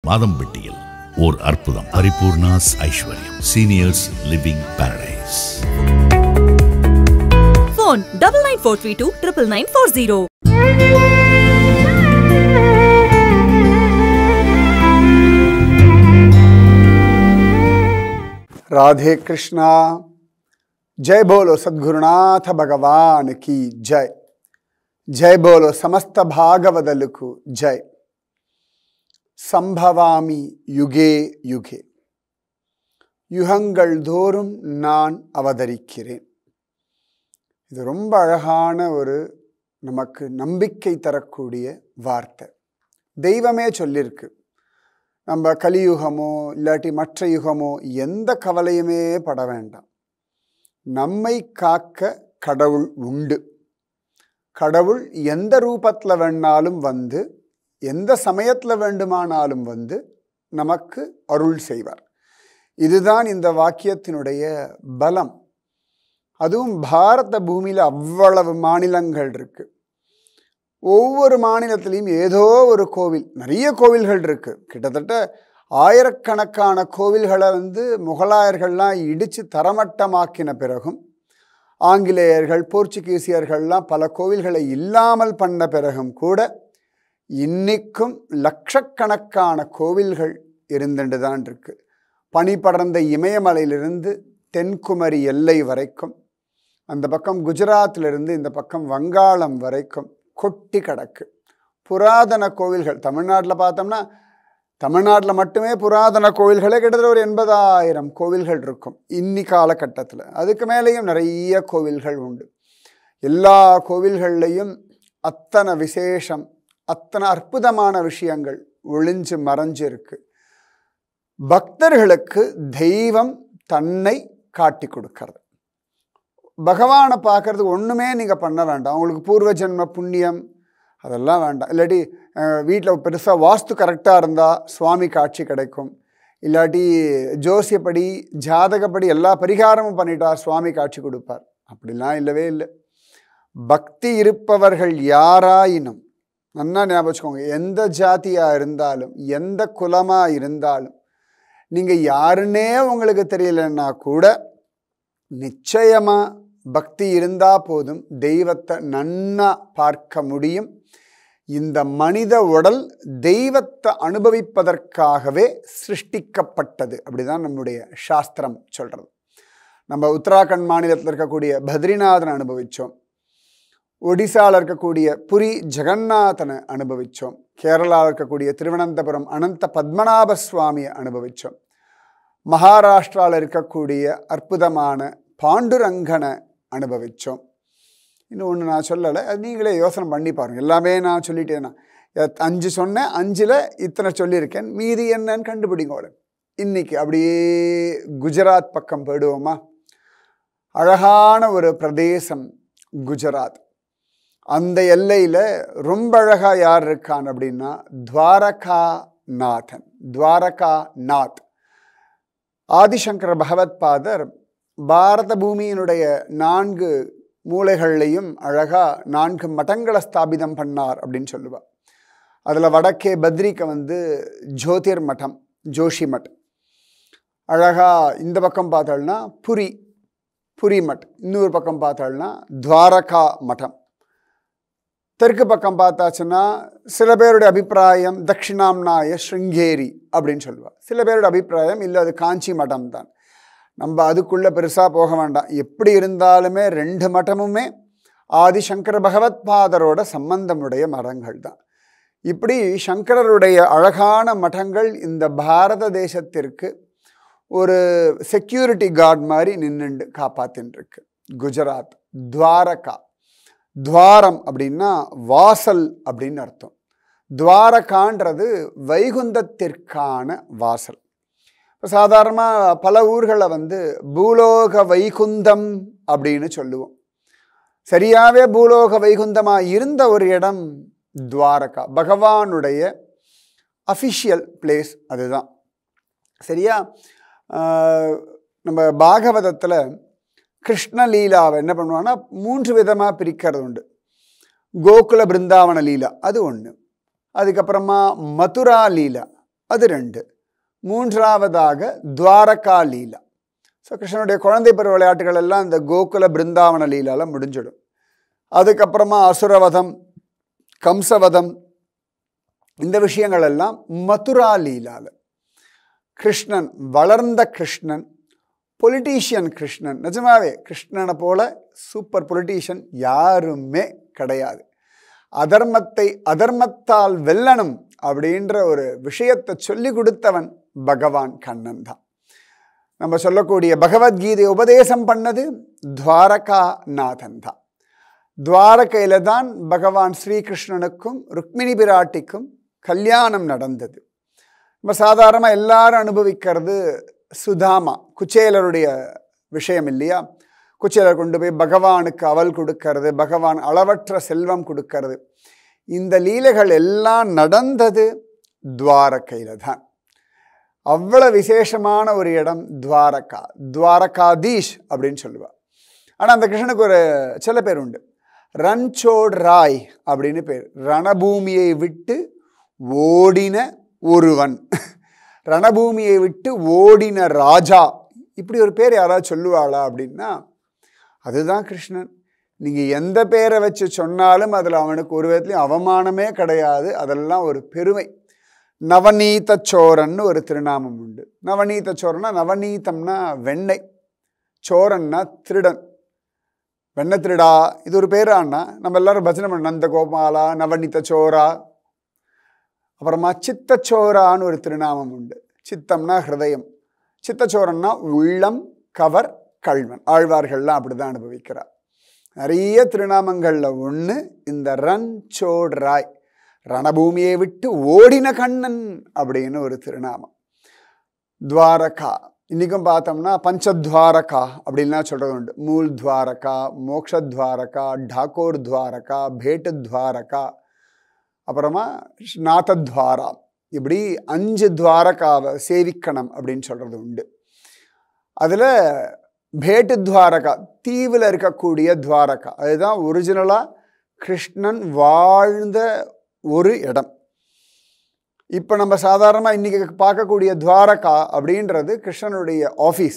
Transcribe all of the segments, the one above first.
மாதம்பட்டியில் ஓர் அற்புதம் Paripoornas Aishwaryam seniors living paradise Phone double nine four three two triple nine four zero. Radhe Krishna जय बोलो सद्गुरुनाथ भगवान की जय जय बोलो समस्त भागवदलुकु जय சம்பவாமி யுகே யுகே யுகங்கள் தோறும் நான் அவதரிக்கிறேன் இது ரொம்ப அழகான ஒரு நமக்கு நம்பிக்கை தரக்கூடிய வார்த்தை தெய்வமே சொல்லியிருக்கு நம்ம கலியுகமோ இல்லாட்டி மற்ற யுகமோ எந்த கவலையுமே பட வேண்டாம் நம்மை காக்க கடவுள் உண்டு கடவுள் எந்த ரூபத்தில் வேணாலும் வந்து எந்த சமயத்தில் வேண்டுமானாலும் வந்து நமக்கு அருள் செய்வார் இதுதான் இந்த வாக்கியத்தினுடைய பலம் அதுவும் பாரத பூமியில் அவ்வளவு மாநிலங்கள் இருக்கு ஒவ்வொரு மாநிலத்திலையும் ஏதோ ஒரு கோவில் நிறைய கோவில்கள் இருக்கு கிட்டத்தட்ட ஆயிரக்கணக்கான கோவில்களை வந்து முகலாயர்கள்லாம் இடித்து தரமட்டமாக்கின பிறகும் ஆங்கிலேயர்கள் போர்ச்சுகீசியர்கள்லாம் பல கோவில்களை இல்லாமல் பண்ண பிறகும் கூட இன்னைக்கும் லட்சக்கணக்கான கோவில்கள் இருந்துட்டு தான் இருக்கு பனி படர்ந்த இமயமலையிலிருந்து தென்குமரி எல்லை வரைக்கும் அந்த பக்கம் குஜராத்திலிருந்து இந்த பக்கம் வங்காளம் வரைக்கும் கொட்டி கிடக்கு புராதன கோவில்கள் தமிழ்நாட்டில் பார்த்தோம்னா தமிழ்நாட்டில் மட்டுமே புராதன கோவில்களே கிட்டத்தட்ட ஒரு எண்பதாயிரம் கோவில்கள் இருக்கும் இன்னி காலகட்டத்தில் அதுக்கு மேலேயும் நிறைய கோவில்கள் உண்டு எல்லா கோவில்கள்லையும் அத்தனை விசேஷம் அத்தனை அற்புதமான விஷயங்கள் ஒளிஞ்சு மறைஞ்சு இருக்கு பக்தர்களுக்கு தெய்வம் தன்னை காட்டி கொடுக்கறது பகவானை பார்க்கறது ஒன்றுமே நீங்கள் பண்ண வேண்டாம் உங்களுக்கு பூர்வ ஜென்ம புண்ணியம் அதெல்லாம் வேண்டாம் இல்லாட்டி வீட்டில் பெருசாக வாஸ்து கரெக்டாக இருந்தால் சுவாமி காட்சி கிடைக்கும் இல்லாட்டி ஜோசியப்படி ஜாதகப்படி எல்லா பரிகாரமும் பண்ணிட்டார் சுவாமி காட்சி கொடுப்பார் அப்படிலாம் இல்லவே இல்லை பக்தி இருப்பவர்கள் யாராயினும் நல்லா ஞாபகம் வச்சுக்கோங்க எந்த ஜாதியாக இருந்தாலும் எந்த குலமாக இருந்தாலும் நீங்கள் யாருன்னே உங்களுக்கு தெரியலன்னா கூட நிச்சயமாக பக்தி இருந்தால் போதும் தெய்வத்தை நன்னா பார்க்க முடியும் இந்த மனித உடல் தெய்வத்தை அனுபவிப்பதற்காகவே சிருஷ்டிக்கப்பட்டது அப்படிதான் நம்முடைய சாஸ்திரம் சொல்கிறது நம்ம உத்தராகண்ட் மாநிலத்தில் இருக்கக்கூடிய பத்ரிநாதனை அனுபவித்தோம் ஒடிசாவில் இருக்கக்கூடிய புரி ஜெகநாதனை அனுபவித்தோம் கேரளாவில் இருக்கக்கூடிய திருவனந்தபுரம் அனந்த பத்மநாப சுவாமியை அனுபவித்தோம் மகாராஷ்டிராவில் இருக்கக்கூடிய அற்புதமான பாண்டுரங்கனை அனுபவித்தோம் இன்னும் ஒன்று நான் சொல்லலை அது நீங்களே யோசனை பண்ணி பாருங்கள் எல்லாமே நான் சொல்லிட்டேன்னா அஞ்சு சொன்னேன் அஞ்சில் இத்தனை சொல்லியிருக்கேன் மீதி என்னன்னு கண்டுபிடிங்கோட இன்னைக்கு அப்படியே குஜராத் பக்கம் போயிடுவோமா அழகான ஒரு பிரதேசம் குஜராத் அந்த எல்லையில் ரொம்ப அழகாக யார் இருக்கான் அப்படின்னா துவாரகா நாதன் துவாரகா நாத் ஆதிசங்கர பகவத் பாதர் பாரத பூமியினுடைய நான்கு மூளைகள்லையும் அழகாக நான்கு மடங்களை ஸ்தாபிதம் பண்ணார் அப்படின்னு சொல்லுவாள் அதில் வடக்கே பத்ரிக்க வந்து ஜோதிர் மடம் ஜோஷி மட் அழகாக இந்த பக்கம் பார்த்தோம்னா புரி புரி மட் இன்னொரு பக்கம் பார்த்தோம்னா துவாரகா மடம் தெற்கு பக்கம் பார்த்தாச்சுன்னா சில பேருடைய அபிப்பிராயம் தட்சிணாம்னாய ஸ்ருங்கேரி அப்படின்னு சொல்லுவாள் சில பேருடைய அபிப்பிராயம் இல்லை அது காஞ்சி மடம் தான் நம்ம அதுக்குள்ளே பெருசாக போக வேண்டாம் எப்படி இருந்தாலுமே ரெண்டு மட்டமுமே ஆதிசங்கர பகவத் பாதரோட சம்பந்தமுடைய மரங்கள் தான் இப்படி சங்கரருடைய அழகான மடங்கள் இந்த பாரத தேசத்திற்கு ஒரு செக்யூரிட்டி கார்டு மாதிரி நின்றுண்டு காப்பாத்தின்னு இருக்கு குஜராத் துவாரகா துவாரம் அப்படின்னா வாசல் அப்படின்னு அர்த்தம் துவாரகான்றது வைகுந்தத்திற்கான வாசல் இப்போ சாதாரணமாக பல ஊர்களில் வந்து பூலோக வைகுந்தம் அப்படின்னு சொல்லுவோம் சரியாகவே பூலோக வைகுந்தமாக இருந்த ஒரு இடம் துவாரகா பகவானுடைய அஃபிஷியல் பிளேஸ் அதுதான் சரியா நம்ம பாகவதத்தில் கிருஷ்ண லீலாவை என்ன பண்ணுவான்னா மூன்று விதமாக பிரிக்கிறது உண்டு கோகுல பிருந்தாவன லீலா அது ஒன்று அதுக்கப்புறமா மதுரா லீலா அது ரெண்டு மூன்றாவதாக துவாரகா லீலா ஸோ கிருஷ்ணனுடைய குழந்தை பருவ விளையாட்டுகள் எல்லாம் இந்த கோகுல பிருந்தாவன லீலால முடிஞ்சிடும் அதுக்கப்புறமா அசுரவதம் கம்சவதம் இந்த விஷயங்கள் எல்லாம் மதுரா லீலால கிருஷ்ணன் வளர்ந்த கிருஷ்ணன் பொலிட்டீஷியன் கிருஷ்ணன் நிஜமாவே கிருஷ்ணனை போல சூப்பர் பொலிட்டீஷியன் யாருமே கிடையாது அதர்மத்தை அதர்மத்தால் வெல்லணும் அப்படின்ற ஒரு விஷயத்தை சொல்லி கொடுத்தவன் பகவான் கண்ணன் தான் நம்ம சொல்லக்கூடிய பகவத்கீதை உபதேசம் பண்ணது துவாரகா நாதன் தான் துவாரகையில தான் பகவான் ஸ்ரீகிருஷ்ணனுக்கும் ருக்மிணி பிராட்டிக்கும் கல்யாணம் நடந்தது நம்ம சாதாரணமாக எல்லாரும் அனுபவிக்கிறது சுதாமா குச்சேலருடைய விஷயம் இல்லையா குச்சேலர் கொண்டு போய் பகவானுக்கு அவல் கொடுக்கறது பகவான் அளவற்ற செல்வம் கொடுக்கறது இந்த லீலைகள் எல்லாம் நடந்தது துவாரகையில தான் அவ்வளவு விசேஷமான ஒரு இடம் துவாரகா துவாரகாதீஷ் அப்படின்னு சொல்லுவா ஆனால் அந்த கிருஷ்ணனுக்கு ஒரு சில பேர் உண்டு ரன்சோட் ராய் அப்படின்னு பேர் ரணபூமியை விட்டு ஓடின ஒருவன் ரணபூமியை விட்டு ஓடின ராஜா இப்படி ஒரு பேர் யாராவது சொல்லுவாளா அப்படின்னா அதுதான் கிருஷ்ணன் நீங்கள் எந்த பேரை வச்சு சொன்னாலும் அதில் அவனுக்கு ஒரு விதத்துலையும் அவமானமே கிடையாது அதெல்லாம் ஒரு பெருமை நவநீத சோரன்னு ஒரு திருநாமம் உண்டு நவநீத சோரன்னா நவநீதம்னா வெண்ணெய் சோரன்னா திருடன் வெண்ண திருடா இது ஒரு பேரான்னா நம்ம எல்லாரும் பஜனை பண்ண நந்த கோபாலா நவநீத சோரா அப்புறமா சித்தச்சோரான்னு ஒரு திருநாமம் உண்டு சித்தம்னா ஹிருதயம் சித்தச்சோரன்னா உள்ளம் கவர் கல்வன் ஆழ்வார்கள்லாம் அப்படிதான் அனுபவிக்கிறார் நிறைய திருநாமங்களில் ஒன்று இந்த ரன் சோட் ராய் ரணபூமியை விட்டு ஓடின கண்ணன் அப்படின்னு ஒரு திருநாமம் துவாரகா இன்றைக்கும் பார்த்தோம்னா பஞ்சத்வாரகா அப்படின்லாம் சொல்கிறது உண்டு மூல் துவாரகா மோக்ஷத்வாரகா டாகோர் துவாரகா பேட்டு துவாரகா அப்புறமா நாதத்வாரா இப்படி அஞ்சு துவாரகாவை சேவிக்கணும் அப்படின்னு சொல்கிறது உண்டு அதில் பேட்டு துவாரகா தீவில் இருக்கக்கூடிய துவாரகா அதுதான் ஒரிஜினலாக கிருஷ்ணன் வாழ்ந்த ஒரு இடம் இப்போ நம்ம சாதாரணமாக இன்றைக்கி பார்க்கக்கூடிய துவாரகா அப்படின்றது கிருஷ்ணனுடைய ஆஃபீஸ்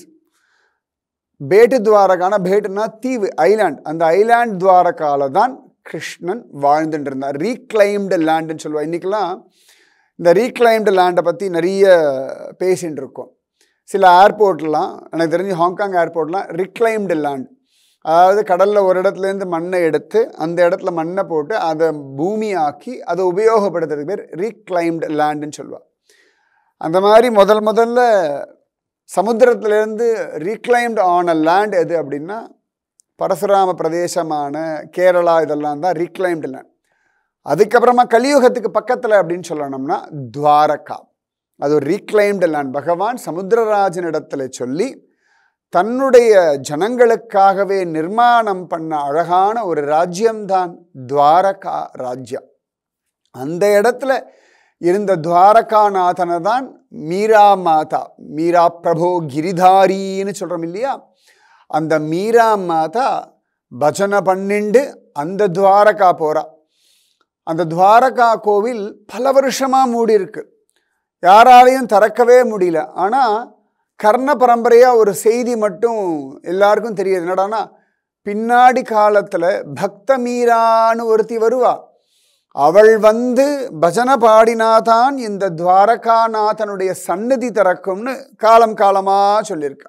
பேட்டு துவாரகான பேட்டுனா தீவு ஐலாண்ட் அந்த ஐலாண்ட் துவாரகால தான் கிருஷ்ணன் வாழ்ந்துட்டு இருந்தார் ரீக்ளைம்டு லேண்டுன்னு சொல்லுவாள் இன்றைக்கெல்லாம் இந்த ரீக்ளைம்டு லேண்டை பற்றி நிறைய பேசிகிட்டு இருக்கோம் சில ஏர்போர்ட்லாம் எனக்கு தெரிஞ்சு ஹாங்காங் ஏர்போர்ட்லாம் ரிக்ளைம்டு லேண்ட் அதாவது கடலில் ஒரு இடத்துலேருந்து மண்ணை எடுத்து அந்த இடத்துல மண்ணை போட்டு அதை பூமியாக்கி அதை உபயோகப்படுத்துறதுக்கு பேர் ரீக்ளைம்டு லேண்டுன்னு சொல்லுவாள் அந்த மாதிரி முதல் முதல்ல சமுத்திரத்திலேருந்து ரீக்ளைம்டு ஆன லேண்ட் எது அப்படின்னா பரசுராம பிரதேசமான கேரளா இதெல்லாம் தான் ரீக்ளைம்டு லேண்ட் அதுக்கப்புறமா கலியுகத்துக்கு பக்கத்தில் அப்படின்னு சொல்லணும்னா துவாரகா அது ஒரு ரீக்ளைம்டு லேண்ட் பகவான் சமுத்திரராஜனிடத்தில் சொல்லி தன்னுடைய ஜனங்களுக்காகவே நிர்மாணம் பண்ண அழகான ஒரு ராஜ்யம்தான் துவாரகா ராஜ்யம் அந்த இடத்துல இருந்த துவாரகாநாதனை தான் மீரா மாதா மீரா பிரபோ கிரிதாரின்னு சொல்கிறோம் இல்லையா அந்த மீரா மாதா பஜனை பண்ணிண்டு அந்த துவாரகா போகிறா அந்த துவாரகா கோவில் பல வருஷமாக மூடி இருக்கு யாராலையும் திறக்கவே முடியல ஆனால் கர்ண பரம்பரையாக ஒரு செய்தி மட்டும் எல்லாருக்கும் தெரியுது என்னடானா பின்னாடி காலத்தில் பக்த மீரான்னு ஒருத்தி வருவா அவள் வந்து பஜனை பாடினாதான் இந்த துவாரகாநாதனுடைய சன்னதி திறக்கும்னு காலம் காலமாக சொல்லியிருக்கா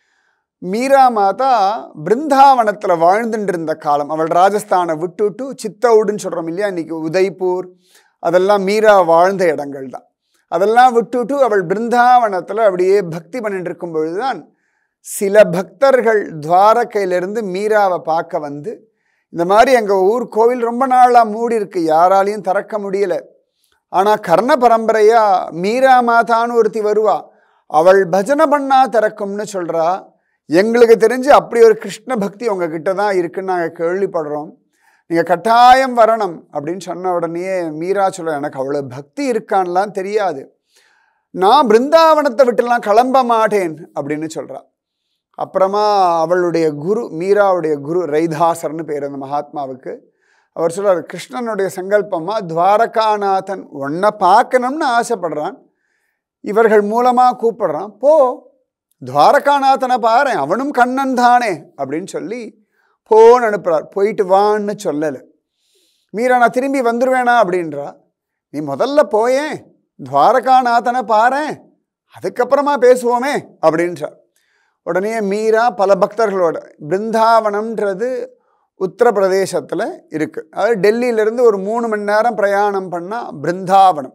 மீரா மாதா பிருந்தாவனத்தில் வாழ்ந்துட்டு இருந்த காலம் அவள் ராஜஸ்தானை விட்டுட்டு சித்தவுடுன்னு சொல்கிறோம் இல்லையா இன்னைக்கு உதய்பூர் அதெல்லாம் மீரா வாழ்ந்த இடங்கள் தான் அதெல்லாம் விட்டுட்டு அவள் பிருந்தாவனத்தில் அப்படியே பக்தி பண்ணிட்டு இருக்கும் பொழுதுதான் சில பக்தர்கள் துவாரகையிலிருந்து மீராவை பார்க்க வந்து இந்த மாதிரி எங்கள் ஊர் கோவில் ரொம்ப நாளாக மூடி இருக்கு யாராலையும் திறக்க முடியல ஆனால் கர்ண பரம்பரையா மீரா மாதான்னு ஒருத்தி வருவா அவள் பஜனை பண்ணா திறக்கும்னு சொல்கிறா எங்களுக்கு தெரிஞ்சு அப்படி ஒரு கிருஷ்ண பக்தி உங்ககிட்ட தான் இருக்குன்னு நாங்கள் கேள்விப்படுறோம் நீங்கள் கட்டாயம் வரணும் அப்படின்னு சொன்ன உடனே மீரா சொல்ல எனக்கு அவ்வளோ பக்தி இருக்கான்லாம் தெரியாது நான் பிருந்தாவனத்தை விட்டுலாம் கிளம்ப மாட்டேன் அப்படின்னு சொல்கிறா அப்புறமா அவளுடைய குரு மீராவுடைய குரு ரைதாசர்னு பேர் அந்த மகாத்மாவுக்கு அவர் சொல்றார் கிருஷ்ணனுடைய சங்கல்பமாக துவாரகாநாதன் உன்னை பார்க்கணும்னு ஆசைப்படுறான் இவர்கள் மூலமாக கூப்பிடுறான் போ துவாரகாநாதனை பாரு அவனும் கண்ணன் தானே அப்படின்னு சொல்லி போன்னு அனுப்புகிறார் போயிட்டு வான்னு சொல்லலை மீரா நான் திரும்பி வந்துடுவேனா அப்படின்றா நீ முதல்ல போயேன் துவாரகாநாதனை பாரேன் அதுக்கப்புறமா பேசுவோமே அப்படின்றார் உடனே மீரா பல பக்தர்களோட பிருந்தாவனம்ன்றது உத்தரப்பிரதேசத்தில் இருக்குது அதாவது டெல்லியிலேருந்து ஒரு மூணு மணி நேரம் பிரயாணம் பண்ணால் பிருந்தாவனம்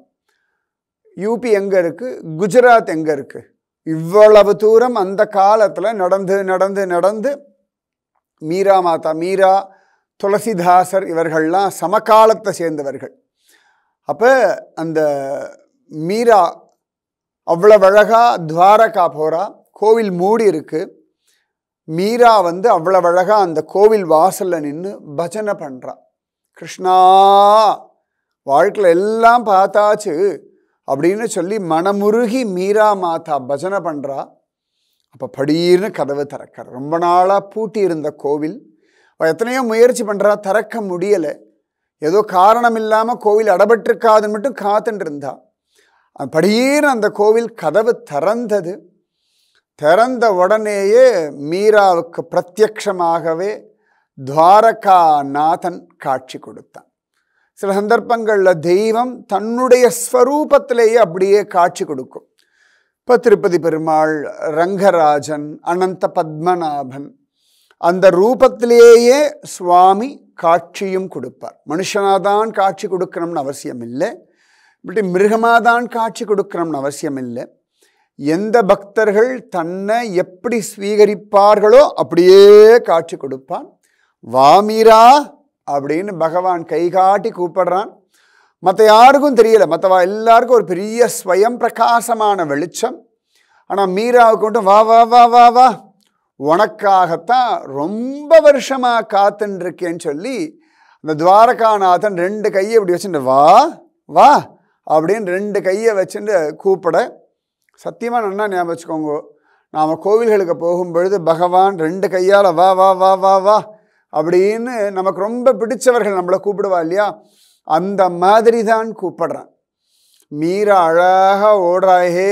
யூபி எங்கே இருக்குது குஜராத் எங்கே இருக்குது இவ்வளவு தூரம் அந்த காலத்தில் நடந்து நடந்து நடந்து மீரா மாதா மீரா துளசிதாசர் இவர்கள்லாம் சமகாலத்தை சேர்ந்தவர்கள் அப்போ அந்த மீரா அவ்வளவு அழகா துவாரகா போகிறா கோவில் மூடி இருக்கு மீரா வந்து அவ்வளவு அழகா அந்த கோவில் வாசல்ல நின்று பஜனை பண்றா கிருஷ்ணா வாழ்க்கையில் எல்லாம் பார்த்தாச்சு அப்படின்னு சொல்லி மனமுருகி மீரா மாதா பஜனை பண்றா அப்போ படீர்னு கதவு திறக்கிற ரொம்ப நாளாக பூட்டி இருந்த கோவில் அவள் எத்தனையோ முயற்சி பண்ணுறா திறக்க முடியலை ஏதோ காரணம் இல்லாமல் கோவில் அடபட்டிருக்காதுன்னு மட்டும் காத்துட்டு இருந்தா அது படீர்னு அந்த கோவில் கதவு திறந்தது திறந்த உடனேயே மீராவுக்கு பிரத்யக்ஷமாகவே துவாரகா நாதன் காட்சி கொடுத்தான் சில சந்தர்ப்பங்களில் தெய்வம் தன்னுடைய ஸ்வரூபத்திலேயே அப்படியே காட்சி கொடுக்கும் இப்போ திருப்பதி பெருமாள் ரங்கராஜன் அனந்த பத்மநாபன் அந்த ரூபத்திலேயே சுவாமி காட்சியும் கொடுப்பார் மனுஷனாதான் காட்சி கொடுக்கணும்னு அவசியம் இல்லை இப்படி மிருகமாதான் காட்சி கொடுக்கணும்னு அவசியம் இல்லை எந்த பக்தர்கள் தன்னை எப்படி ஸ்வீகரிப்பார்களோ அப்படியே காட்சி கொடுப்பான் வாமீரா அப்படின்னு பகவான் கை காட்டி கூப்பிடுறான் மற்ற யாருக்கும் தெரியல மற்றவா எல்லாருக்கும் ஒரு பெரிய ஸ்வயம் பிரகாசமான வெளிச்சம் ஆனால் மீராவுக்கு மட்டும் வா வா வா வா வா உனக்காகத்தான் ரொம்ப வருஷமாக காத்துன்னு இருக்கேன்னு சொல்லி அந்த துவாரகாநாதன் ரெண்டு கையை இப்படி வச்சுட்டு வா வா அப்படின்னு ரெண்டு கையை வச்சுட்டு கூப்பிட சத்தியமாக நன்னா ஞாபகம் வச்சுக்கோங்க நாம் கோவில்களுக்கு போகும்பொழுது பகவான் ரெண்டு கையால் வா வா வா வா வா அப்படின்னு நமக்கு ரொம்ப பிடிச்சவர்கள் நம்மளை கூப்பிடுவா இல்லையா அந்த மாதிரி தான் கூப்பிடுறான் மீரா அழகாக ஓடுறா ஹே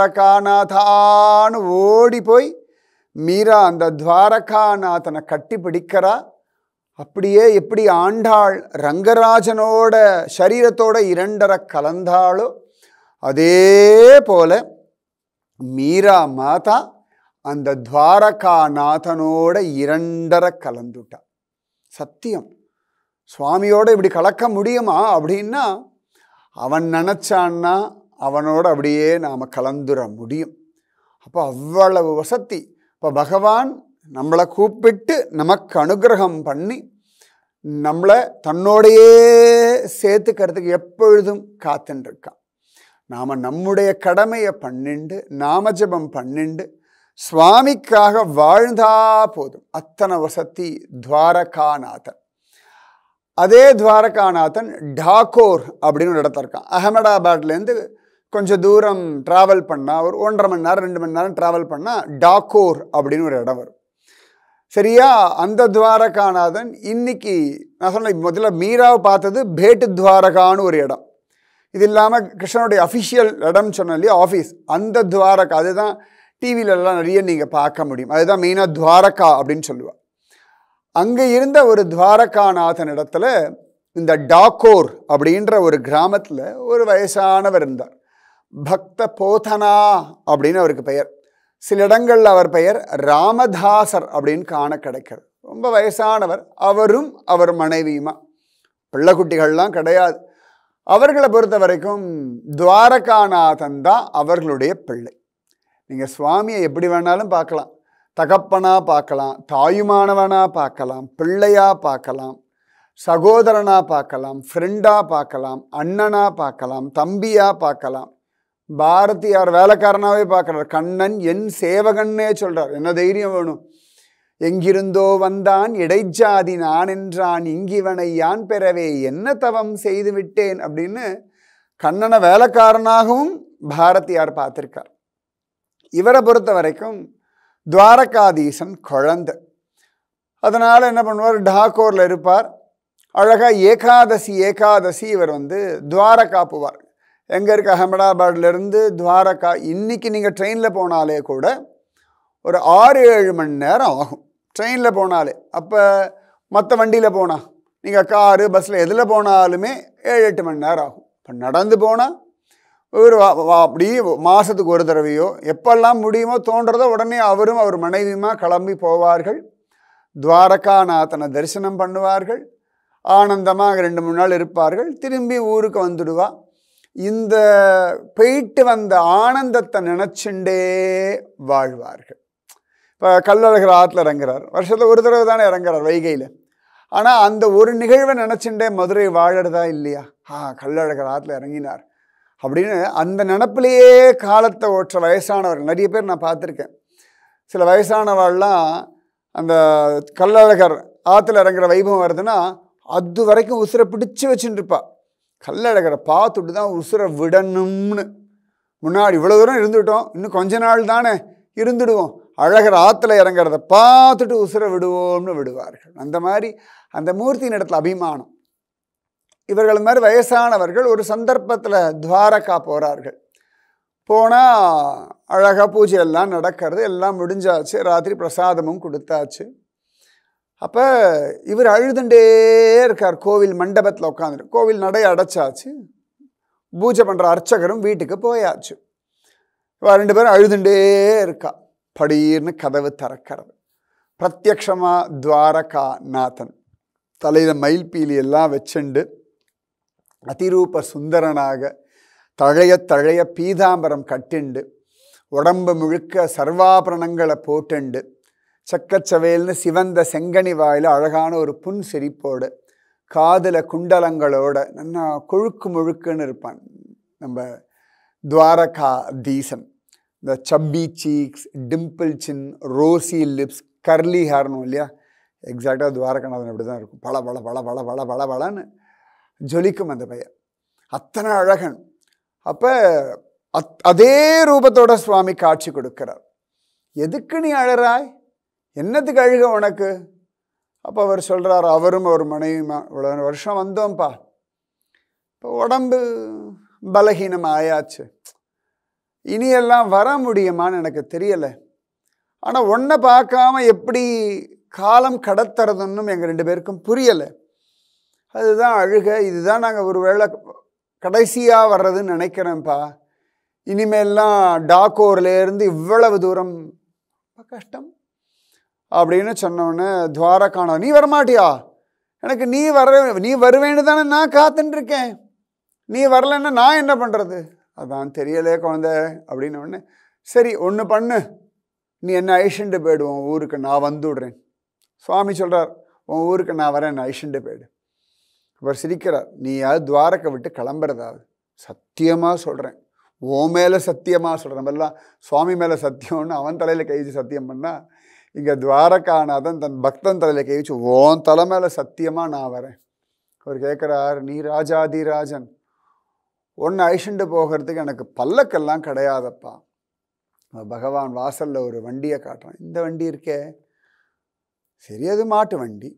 துவாரகாநாதான்னு ஓடி போய் மீரா அந்த துவாரகாநாதனை கட்டி பிடிக்கிறா அப்படியே எப்படி ஆண்டாள் ரங்கராஜனோட சரீரத்தோட இரண்டரை கலந்தாளோ அதே போல மீரா மாதா அந்த துவாரகாநாதனோட இரண்டரை கலந்துட்டா சத்தியம் சுவாமியோட இப்படி கலக்க முடியுமா அப்படின்னா அவன் நினச்சான்னா அவனோட அப்படியே நாம் கலந்துர முடியும் அப்போ அவ்வளவு வசதி இப்போ பகவான் நம்மளை கூப்பிட்டு நமக்கு அனுகிரகம் பண்ணி நம்மளை தன்னோடையே சேர்த்துக்கிறதுக்கு எப்பொழுதும் காத்துன்னு இருக்கான் நாம் நம்முடைய கடமையை பண்ணிண்டு நாமஜபம் பண்ணிண்டு சுவாமிக்காக வாழ்ந்தா போதும் அத்தனை வசதி துவாரகாநாதன் அதே துவாரகாநாதன் டாகோர் அப்படின்னு ஒரு இடத்துல இருக்கான் அகமதாபாத்லேருந்து கொஞ்சம் தூரம் ட்ராவல் பண்ணால் ஒரு ஒன்றரை மணி நேரம் ரெண்டு மணி நேரம் ட்ராவல் பண்ணால் டாகோர் அப்படின்னு ஒரு இடம் வரும் சரியா அந்த துவாரகாநாதன் இன்னைக்கு நான் சொன்னேன் முதல்ல மீராவை பார்த்தது பேட்டு துவாரகான்னு ஒரு இடம் இது இல்லாமல் கிருஷ்ணனுடைய அஃபிஷியல் இடம்னு சொன்னேன் இல்லையா ஆஃபீஸ் அந்த துவாரகா அதுதான் டிவிலெல்லாம் நிறைய நீங்கள் பார்க்க முடியும் அதுதான் மெயினாக துவாரகா அப்படின்னு சொல்லுவாள் அங்கே இருந்த ஒரு துவாரகாநாதன் இடத்துல இந்த டாக்கோர் அப்படின்ற ஒரு கிராமத்தில் ஒரு வயசானவர் இருந்தார் பக்த போதனா அப்படின்னு அவருக்கு பெயர் சில இடங்களில் அவர் பெயர் ராமதாசர் அப்படின்னு காண கிடைக்கிறது ரொம்ப வயசானவர் அவரும் அவர் மனைவியுமா பிள்ளைக்குட்டிகள்லாம் கிடையாது அவர்களை பொறுத்த வரைக்கும் துவாரகாநாதன் தான் அவர்களுடைய பிள்ளை நீங்கள் சுவாமியை எப்படி வேணாலும் பார்க்கலாம் தகப்பனா பார்க்கலாம் தாயுமானவனா பார்க்கலாம் பிள்ளையா பார்க்கலாம் சகோதரனா பார்க்கலாம் ஃப்ரெண்டா பார்க்கலாம் அண்ணனா பார்க்கலாம் தம்பியா பார்க்கலாம் பாரதியார் வேலைக்காரனாவே பார்க்குறார் கண்ணன் என் சேவகன்னே சொல்றார் என்ன தைரியம் வேணும் எங்கிருந்தோ வந்தான் இடைஜாதி நான் என்றான் இங்கிவனை யான் பெறவே என்ன தவம் செய்து விட்டேன் அப்படின்னு கண்ணனை வேலைக்காரனாகவும் பாரதியார் பார்த்திருக்கார் இவரை பொறுத்த வரைக்கும் துவாரகாதீசன் குழந்தை அதனால் என்ன பண்ணுவார் டாகோரில் இருப்பார் அழகாக ஏகாதசி ஏகாதசி இவர் வந்து துவாரகா போவார் எங்கே இருக்க அகமதாபாத்லேருந்து துவாரகா இன்னைக்கு நீங்கள் ட்ரெயினில் போனாலே கூட ஒரு ஆறு ஏழு மணி நேரம் ஆகும் ட்ரெயினில் போனாலே அப்போ மற்ற வண்டியில் போனால் நீங்கள் காரு பஸ்ஸில் எதில் போனாலுமே ஏழு எட்டு மணி நேரம் ஆகும் இப்போ நடந்து போனால் ஒரு வா- வா- அப்படி மாதத்துக்கு ஒரு தடவையோ எப்பெல்லாம் முடியுமோ தோன்றதோ உடனே அவரும் அவர் மனைவியுமா கிளம்பி போவார்கள் துவாரகாநாதனை தரிசனம் பண்ணுவார்கள் ஆனந்தமாக ரெண்டு மூணு நாள் இருப்பார்கள் திரும்பி ஊருக்கு வந்துடுவா இந்த போயிட்டு வந்த ஆனந்தத்தை நினச்சுண்டே வாழ்வார்கள் இப்போ கல்லழகர் ஆற்றுல இறங்குறார் வருஷத்தில் ஒரு தடவை தானே இறங்குறார் வைகையில் ஆனால் அந்த ஒரு நிகழ்வை நினச்சுண்டே மதுரை வாழறதா இல்லையா ஆ கல்லழகர் ஆற்றுல இறங்கினார் அப்படின்னு அந்த நினப்பிலேயே காலத்தை ஓற்ற வயசானவர்கள் நிறைய பேர் நான் பார்த்துருக்கேன் சில வயசானவாள்லாம் அந்த கல்லழகர் ஆற்றுல இறங்குற வைபவம் வருதுன்னா அது வரைக்கும் உசுரை பிடிச்சு வச்சுட்டு இருப்பா கல்லழகரை பார்த்துட்டு தான் உசுரை விடணும்னு முன்னாடி இவ்வளோ தூரம் இருந்துவிட்டோம் இன்னும் கொஞ்ச நாள் தானே இருந்துடுவோம் அழகர் ஆற்றுல இறங்குறத பார்த்துட்டு உசுரை விடுவோம்னு விடுவார்கள் அந்த மாதிரி அந்த மூர்த்தியின் இடத்துல அபிமானம் இவர்கள் மாதிரி வயசானவர்கள் ஒரு சந்தர்ப்பத்தில் துவாரகா போகிறார்கள் போனால் அழகாக பூஜை எல்லாம் நடக்கிறது எல்லாம் முடிஞ்சாச்சு ராத்திரி பிரசாதமும் கொடுத்தாச்சு அப்போ இவர் அழுதுண்டே இருக்கார் கோவில் மண்டபத்தில் உட்காந்துட்டு கோவில் நடை அடைச்சாச்சு பூஜை பண்ணுற அர்ச்சகரும் வீட்டுக்கு போயாச்சு இவ ரெண்டு பேரும் அழுதுண்டே இருக்கா படீர்னு கதவு திறக்கிறது பிரத்யக்ஷமா துவாரகா நாதன் தலையில் மயில்பீலி எல்லாம் வச்சுண்டு அதிரூப சுந்தரனாக தழைய தழைய பீதாம்பரம் கட்டிண்டு உடம்பு முழுக்க சர்வாபரணங்களை போட்டுண்டு சக்கச்சவேல்னு சிவந்த செங்கனி வாயில் அழகான ஒரு புன் சிரிப்போடு காதில் குண்டலங்களோட நல்லா கொழுக்கு முழுக்குன்னு இருப்பான் நம்ம துவாரகா தீசன் இந்த chubby cheeks dimple chin rosy lips curly ஹேர்னும் இல்லையா எக்ஸாக்டாக துவாரகநாதன் அப்படி தான் இருக்கும் பல பல பல பல பல பல பலன்னு ஜொலிக்கும் அந்த பையன் அத்தனை அழகன் அப்போ அத் அதே ரூபத்தோட சுவாமி காட்சி கொடுக்கிறார் எதுக்கு நீ அழறாய் என்னத்துக்கு அழுக உனக்கு அப்போ அவர் சொல்கிறார் அவரும் அவர் மனைவியுமா இவ்வளோ வருஷம் வந்தோம்ப்பா இப்போ உடம்பு பலகீனம் ஆயாச்சு இனியெல்லாம் வர முடியுமான்னு எனக்கு தெரியலை ஆனால் ஒன்றை பார்க்காம எப்படி காலம் கடத்துறதுன்னும் எங்கள் ரெண்டு பேருக்கும் புரியலை அதுதான் அழுக இதுதான் நாங்கள் ஒரு வேளை கடைசியாக வர்றதுன்னு நினைக்கிறேன்ப்பா இனிமேல்லாம் டாக்கோர்லேருந்து இவ்வளவு தூரம் ரொம்ப கஷ்டம் அப்படின்னு சொன்னோடனே துவாரகானா நீ வரமாட்டியா எனக்கு நீ வர நீ வருவேன்னு தானே நான் காத்துட்டு இருக்கேன் நீ வரலைன்னா நான் என்ன பண்ணுறது அதான் தெரியலே குழந்தை அப்படின்னு உடனே சரி ஒன்று பண்ணு நீ என்ன ஐஷண்டு போயிடுவோம் ஊருக்கு நான் வந்து விடுறேன் சுவாமி சொல்கிறார் உன் ஊருக்கு நான் வரேன் என்ன ஐஷண்டு போயிடு அவர் சிரிக்கிறார் நீ யாவது துவாரக்கை விட்டு கிளம்புறதாவது சத்தியமாக சொல்கிறேன் ஓ மேலே சத்தியமாக சொல்கிறேன் எல்லாம் சுவாமி மேலே சத்தியம்னு அவன் தலையில் கை வச்சு சத்தியம் பண்ணால் இங்கே துவாரகாநாதன் தன் பக்தன் தலையில் கை வச்சு ஓன் தலை மேலே சத்தியமாக நான் வரேன் அவர் கேட்குறார் நீ ராஜாதி ராஜன் ஒன்று ஐஷண்டு போகிறதுக்கு எனக்கு பல்லக்கெல்லாம் கிடையாதப்பா பகவான் வாசலில் ஒரு வண்டியை காட்டுறான் இந்த வண்டி இருக்கே சரி அது மாட்டு வண்டி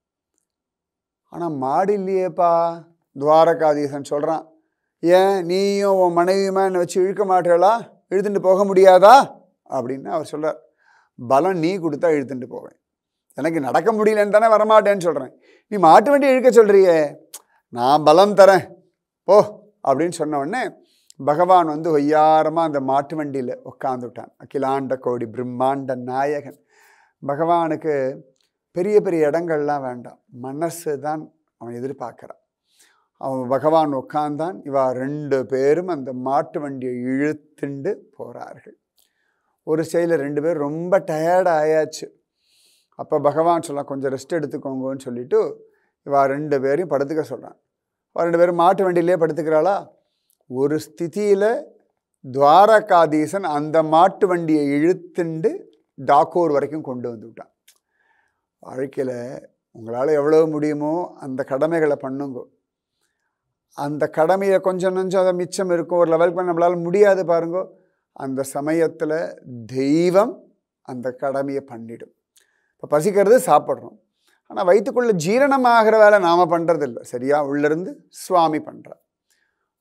ஆனால் மாடு இல்லையேப்பா துவாரகாதீசன் சொல்கிறான் ஏன் நீயும் உன் மனைவியுமா என்னை வச்சு இழுக்க மாட்டேளா இழுத்துட்டு போக முடியாதா அப்படின்னு அவர் சொல்கிறார் பலம் நீ கொடுத்தா இழுத்துட்டு போவேன் எனக்கு நடக்க முடியலன்னு தானே வரமாட்டேன்னு சொல்கிறேன் நீ மாட்டு வண்டி இழுக்க சொல்கிறியே நான் பலம் தரேன் போ அப்படின்னு சொன்ன உடனே பகவான் வந்து ஒய்யாரமாக அந்த மாட்டு வண்டியில் உட்காந்துட்டான் அகிலாண்ட கோடி பிரம்மாண்ட நாயகன் பகவானுக்கு பெரிய பெரிய இடங்கள்லாம் வேண்டாம் மனசு தான் அவன் எதிர்பார்க்குறான் அவன் பகவான் உட்கார்ந்தான் இவா ரெண்டு பேரும் அந்த மாட்டு வண்டியை இழுத்துண்டு போகிறார்கள் ஒரு ஸ்டைலில் ரெண்டு பேர் ரொம்ப டயர்ட் ஆயாச்சு அப்போ பகவான் சொல்லலாம் கொஞ்சம் ரெஸ்ட் எடுத்துக்கோங்கன்னு சொல்லிட்டு இவா ரெண்டு பேரையும் படுத்துக்க சொல்கிறான் அவ ரெண்டு பேரும் மாட்டு வண்டியிலே படுத்துக்கிறாளா ஒரு ஸ்திதியில் துவாரகாதீசன் அந்த மாட்டு வண்டியை இழுத்துண்டு டாக்கூர் வரைக்கும் கொண்டு வந்து விட்டான் வாழ்க்கையில் உங்களால் எவ்வளோ முடியுமோ அந்த கடமைகளை பண்ணுங்க அந்த கடமையை கொஞ்சம் நஞ்சம் அதை மிச்சம் இருக்கும் ஒரு லெவலுக்கு மேல நம்மளால் முடியாது பாருங்க அந்த சமயத்தில் தெய்வம் அந்த கடமையை பண்ணிடும் இப்போ பசிக்கிறது சாப்பிட்றோம் ஆனால் வயிற்றுக்குள்ளே ஜீரணமாகிற வேலை நாம் பண்ணுறதில்ல சரியா உள்ளிருந்து சுவாமி பண்ணுறார்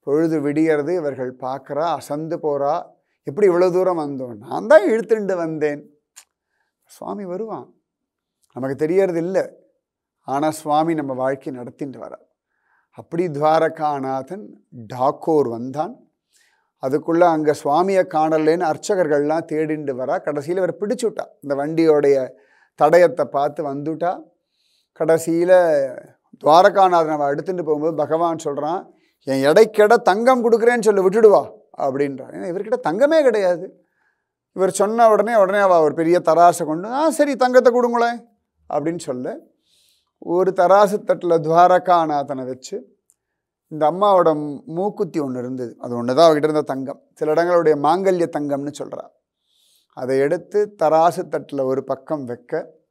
பொழுது விடியறது இவர்கள் பார்க்குறா அசந்து போகிறா எப்படி இவ்வளோ தூரம் வந்தோம் நான் தான் இழுத்துண்டு வந்தேன் சுவாமி வருவான் நமக்கு தெரியறது இல்லை ஆனால் சுவாமி நம்ம வாழ்க்கை நடத்திட்டு வரார் அப்படி துவாரகாநாதன் டாக்கோர் வந்தான் அதுக்குள்ளே அங்கே சுவாமியை காணலேன்னு அர்ச்சகர்கள்லாம் தேடிண்டு வரா கடைசியில் இவர் பிடிச்சு விட்டா இந்த வண்டியோடைய தடயத்தை பார்த்து வந்துட்டா கடைசியில் துவாரகாநாதன் அவள் எடுத்துட்டு போகும்போது பகவான் சொல்கிறான் என் எடைக்கெட தங்கம் கொடுக்குறேன்னு சொல்லி விட்டுடுவா அப்படின்றான் ஏன்னா இவர்கிட்ட தங்கமே கிடையாது இவர் சொன்ன உடனே உடனே அவள் ஒரு பெரிய தராசை கொண்டு ஆ சரி தங்கத்தை கொடுங்களேன் அப்படின்னு சொல்ல ஒரு தராசு தட்டில் துவாரகாநாதனை வச்சு இந்த அம்மாவோட மூக்குத்தி ஒன்று இருந்தது அது ஒன்று தான் அவகிட்ட இருந்த தங்கம் சில இடங்களுடைய மாங்கல்ய தங்கம்னு சொல்கிறா அதை எடுத்து தராசு தட்டில் ஒரு பக்கம் வைக்க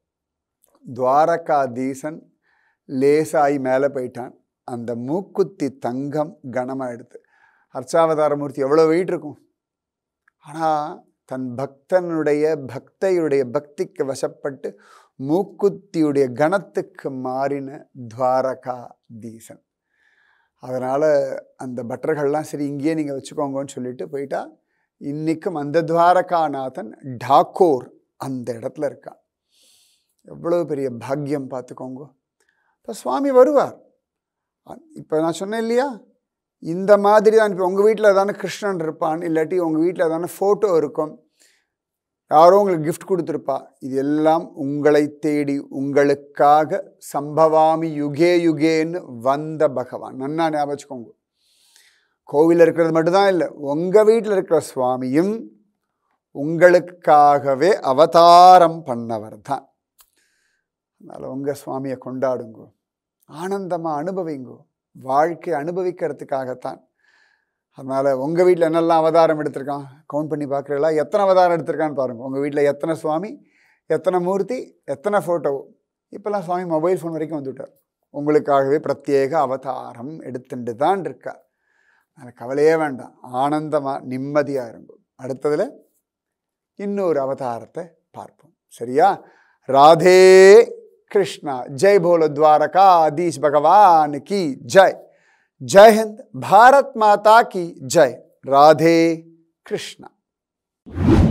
துவாரகாதீசன் லேசாகி மேலே போயிட்டான் அந்த மூக்குத்தி தங்கம் கனமாயிடுது அர்ச்சாவதாரமூர்த்தி எவ்வளோ வெயிட் இருக்கும் ஆனால் தன் பக்தனுடைய பக்தையுடைய பக்திக்கு வசப்பட்டு மூக்குத்தியுடைய கணத்துக்கு மாறின துவாரகாதீசன் அதனால் அந்த பட்டர்கள்லாம் சரி இங்கேயே நீங்கள் வச்சுக்கோங்கன்னு சொல்லிட்டு போயிட்டா இன்றைக்கும் அந்த துவாரகாநாதன் டாக்கோர் அந்த இடத்துல இருக்கான் எவ்வளோ பெரிய பாக்கியம் பார்த்துக்கோங்க இப்போ சுவாமி வருவார் இப்போ நான் சொன்னேன் இல்லையா இந்த மாதிரி தான் இப்போ உங்கள் வீட்டில் தானே கிருஷ்ணன் இருப்பான் இல்லாட்டி உங்கள் வீட்டில் தானே ஃபோட்டோ இருக்கும் யாரோ உங்களுக்கு கிஃப்ட் கொடுத்துருப்பா இது எல்லாம் உங்களை தேடி உங்களுக்காக சம்பவாமி யுகே யுகேன்னு வந்த பகவான் நன்னா ஞாபகம் வச்சுக்கோங்க கோவிலில் இருக்கிறது மட்டும்தான் இல்லை உங்கள் வீட்டில் இருக்கிற சுவாமியும் உங்களுக்காகவே அவதாரம் பண்ணவர் தான் அதனால் உங்கள் சுவாமியை கொண்டாடுங்கோ ஆனந்தமாக அனுபவிங்கோ வாழ்க்கை அனுபவிக்கிறதுக்காகத்தான் அதனால் உங்கள் வீட்டில் என்னெல்லாம் அவதாரம் எடுத்திருக்கான் கவுண்ட் பண்ணி பார்க்குறீங்களா எத்தனை அவதாரம் எடுத்திருக்கான்னு பாருங்கள் உங்கள் வீட்டில் எத்தனை சுவாமி எத்தனை மூர்த்தி எத்தனை ஃபோட்டோ இப்போல்லாம் சுவாமி மொபைல் ஃபோன் வரைக்கும் வந்துவிட்டார் உங்களுக்காகவே பிரத்யேக அவதாரம் எடுத்துட்டு தான் இருக்கார் அதனால் கவலையே வேண்டாம் ஆனந்தமாக நிம்மதியாக இருக்கும் அடுத்ததில் இன்னொரு அவதாரத்தை பார்ப்போம் சரியா ராதே கிருஷ்ணா ஜெய் போல द्वारकाधीश भगवान की जय जय हिंद भारत माता की जय राधे कृष्णा